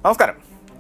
നമസ്കാരം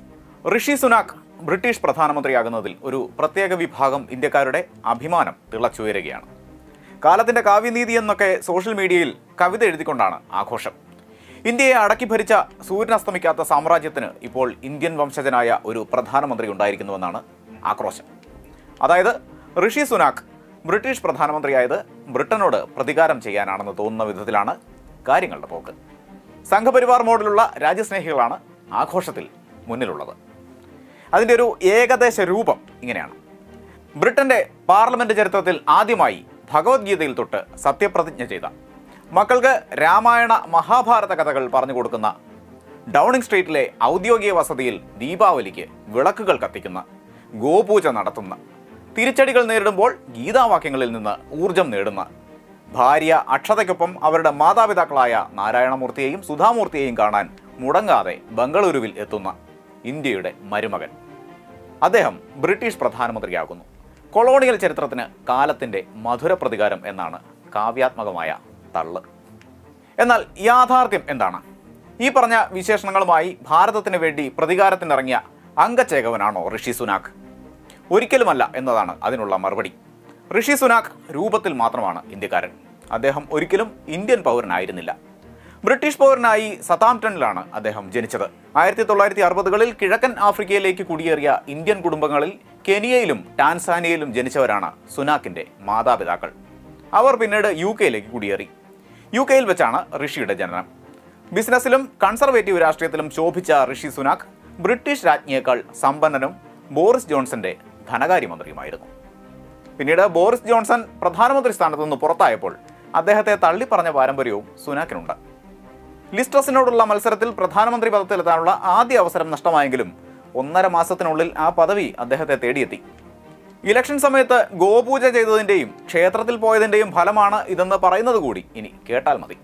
ഋഷി സുനാക് ബ്രിട്ടീഷ് പ്രധാനമന്ത്രിയാകുന്നതിൽ ഒരു പ്രത്യേക വിഭാഗം ഇന്ത്യക്കാരുടെ അഭിമാനം തിളച്ചുയരുകയാണ് കാലത്തിന്റെ കാവ്യനീതി എന്നൊക്കെ സോഷ്യൽ മീഡിയയിൽ കവിത എഴുതിക്കൊണ്ടാണ് ആഘോഷം ഇന്ത്യയെ അടക്കി ഭരിച്ച സൂര്യനസ്തമിക്കാത്ത സാമ്രാജ്യത്തിന് ഇപ്പോൾ ഇന്ത്യൻ വംശജനായ ഒരു പ്രധാനമന്ത്രി ഉണ്ടായിരിക്കുന്നുവെന്നാണ് ആക്രോശം അതായത് ഋഷി സുനാക് ബ്രിട്ടീഷ് പ്രധാനമന്ത്രിയായത് ബ്രിട്ടനോട് പ്രതികാരം ചെയ്യാനാണെന്ന് തോന്നുന്ന വിധത്തിലാണ് കാര്യങ്ങളുടെ പോക്ക് സംഘപരിവാർ മോഡലുള്ള രാജ്യസ്നേഹികളാണ് ആഘോഷത്തിൽ മുന്നിലുള്ളത് അതിൻ്റെ ഒരു ഏകദേശ രൂപം ഇങ്ങനെയാണ് ബ്രിട്ടന്റെ പാർലമെന്റ് ചരിത്രത്തിൽ ആദ്യമായി ഭഗവത്ഗീതയിൽ തൊട്ട് സത്യപ്രതിജ്ഞ ചെയ്ത മക്കൾക്ക് രാമായണ മഹാഭാരത കഥകൾ പറഞ്ഞു കൊടുക്കുന്ന ഡൗണിംഗ് സ്ട്രീറ്റിലെ ഔദ്യോഗിക വസതിയിൽ ദീപാവലിക്ക് വിളക്കുകൾ കത്തിക്കുന്ന ഗോപൂജ നടത്തുന്ന തിരിച്ചടികൾ നേരിടുമ്പോൾ ഗീതാവാക്യങ്ങളിൽ നിന്ന് ഊർജം നേടുന്ന ഭാര്യ അക്ഷതയ്ക്കൊപ്പം അവരുടെ മാതാപിതാക്കളായ നാരായണമൂർത്തിയെയും സുധാമൂർത്തിയെയും കാണാൻ മുടങ്ങാതെ ബംഗളൂരുവിൽ എത്തുന്ന ഇന്ത്യയുടെ മരുമകൻ അദ്ദേഹം ബ്രിട്ടീഷ് പ്രധാനമന്ത്രിയാകുന്നു കൊളോണിയൽ ചരിത്രത്തിന് കാലത്തിന്റെ മധുര പ്രതികാരം എന്നാണ് കാവ്യാത്മകമായ തള്ള് എന്നാൽ യാഥാർത്ഥ്യം എന്താണ് ഈ പറഞ്ഞ വിശേഷണങ്ങളുമായി ഭാരതത്തിന് വേണ്ടി പ്രതികാരത്തിനിറങ്ങിയ അംഗചേകവനാണോ ഋഷി സുനാക് ഒരിക്കലുമല്ല എന്നതാണ് അതിനുള്ള മറുപടി ഋഷി സുനാക് രൂപത്തിൽ മാത്രമാണ് ഇന്ത്യക്കാരൻ അദ്ദേഹം ഒരിക്കലും ഇന്ത്യൻ പൗരനായിരുന്നില്ല ബ്രിട്ടീഷ് പൗരനായി സതാംപ്ടണിലാണ് അദ്ദേഹം ജനിച്ചത് ആയിരത്തി തൊള്ളായിരത്തി അറുപതുകളിൽ കിഴക്കൻ ആഫ്രിക്കയിലേക്ക് കുടിയേറിയ ഇന്ത്യൻ കുടുംബങ്ങളിൽ കെനിയയിലും ടാൻസാനിയയിലും ജനിച്ചവരാണ് സുനാക്കിന്റെ മാതാപിതാക്കൾ അവർ പിന്നീട് യു കെയിലേക്ക് കുടിയേറി യു കെയിൽ വെച്ചാണ് ഋഷിയുടെ ജനനം ബിസിനസ്സിലും കൺസർവേറ്റീവ് രാഷ്ട്രീയത്തിലും ശോഭിച്ച ഋഷി സുനാക് ബ്രിട്ടീഷ് രാജ്ഞിയേക്കാൾ സമ്പന്നനും ബോറിസ് ജോൺസന്റെ ധനകാര്യമന്ത്രിയുമായിരുന്നു പിന്നീട് ബോറിസ് ജോൺസൺ പ്രധാനമന്ത്രി സ്ഥാനത്ത് നിന്ന് പുറത്തായപ്പോൾ അദ്ദേഹത്തെ തള്ളിപ്പറഞ്ഞ പാരമ്പര്യവും സുനാക്കിനുണ്ട് ലിസ്ട്രസിനോടുള്ള മത്സരത്തിൽ പ്രധാനമന്ത്രി പദത്തിലെത്താനുള്ള ആദ്യ അവസരം നഷ്ടമായെങ്കിലും ഒന്നര മാസത്തിനുള്ളിൽ ആ പദവി അദ്ദേഹത്തെ തേടിയെത്തി ഇലക്ഷൻ സമയത്ത് ഗോപൂജ ചെയ്തതിൻ്റെയും ക്ഷേത്രത്തിൽ പോയതിൻ്റെയും ഫലമാണ് ഇതെന്ന് പറയുന്നത് കൂടി ഇനി കേട്ടാൽ മതി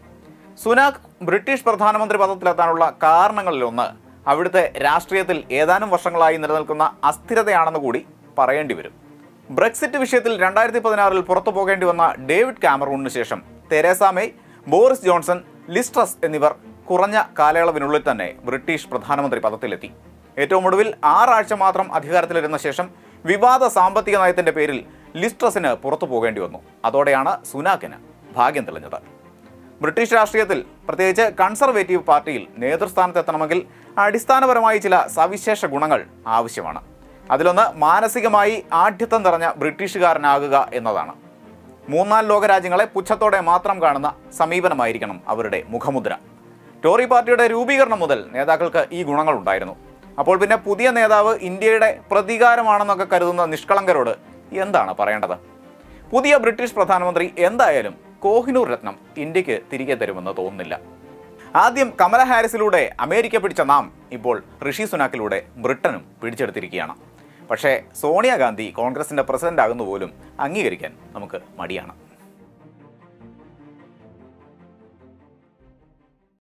സുനാക് ബ്രിട്ടീഷ് പ്രധാനമന്ത്രി പദത്തിലെത്താനുള്ള കാരണങ്ങളിലൊന്ന് അവിടുത്തെ രാഷ്ട്രീയത്തിൽ ഏതാനും വർഷങ്ങളായി നിലനിൽക്കുന്ന അസ്ഥിരതയാണെന്ന് കൂടി പറയേണ്ടി വരും ബ്രെക്സിറ്റ് വിഷയത്തിൽ രണ്ടായിരത്തി പതിനാറിൽ പുറത്തു പോകേണ്ടി വന്ന ഡേവിഡ് കാമറൂണിന് ശേഷം Theresa May Boris Johnson Liz Truss എന്നിവർ കുറഞ്ഞ കാലയളവിനുള്ളിൽ തന്നെ ബ്രിട്ടീഷ് പ്രധാനമന്ത്രി പദത്തിലെത്തി ഏറ്റവും ഒടുവിൽ ആറാഴ്ച മാത്രം അധികാരത്തിലിരുന്ന ശേഷം വിവാദ സാമ്പത്തിക നയത്തിന്റെ പേരിൽ ലിസ്ട്രസിന് പുറത്തു പോകേണ്ടി വന്നു അതോടെയാണ് സുനാക്കിന് ഭാഗ്യം തെളിഞ്ഞത് ബ്രിട്ടീഷ് രാഷ്ട്രീയത്തിൽ പ്രത്യേകിച്ച് കൺസർവേറ്റീവ് പാർട്ടിയിൽ നേതൃസ്ഥാനത്തെത്തണമെങ്കിൽ അടിസ്ഥാനപരമായി ചില സവിശേഷ ഗുണങ്ങൾ ആവശ്യമാണ് അതിലൊന്ന് മാനസികമായി ആഢ്യത്വം നിറഞ്ഞ ബ്രിട്ടീഷുകാരനാകുക എന്നതാണ് മൂന്നാം ലോക രാജ്യങ്ങളെ പുച്ഛത്തോടെ മാത്രം കാണുന്ന സമീപനമായിരിക്കണം അവരുടെ മുഖമുദ്ര ടോറി പാർട്ടിയുടെ രൂപീകരണം മുതൽ നേതാക്കൾക്ക് ഈ ഗുണങ്ങൾ ഉണ്ടായിരുന്നു അപ്പോൾ പിന്നെ പുതിയ നേതാവ് ഇന്ത്യയുടെ പ്രതികാരമാണെന്നൊക്കെ കരുതുന്ന നിഷ്കളങ്കരോട് എന്താണ് പറയേണ്ടത് പുതിയ ബ്രിട്ടീഷ് പ്രധാനമന്ത്രി എന്തായാലും കോഹിനൂർ രത്നം ഇന്ത്യക്ക് തിരികെ തരുമെന്ന് തോന്നുന്നില്ല ആദ്യം കമല ഹാരിസിലൂടെ അമേരിക്ക പിടിച്ച നാം ഇപ്പോൾ ഋഷി സുനാക്കിലൂടെ ബ്രിട്ടനും പിടിച്ചെടുത്തിരിക്കുകയാണ് പക്ഷേ സോണിയാഗാന്ധി കോൺഗ്രസിന്റെ പ്രസിഡന്റ് ആകുന്ന പോലും അംഗീകരിക്കാൻ നമുക്ക് മടിയാണ്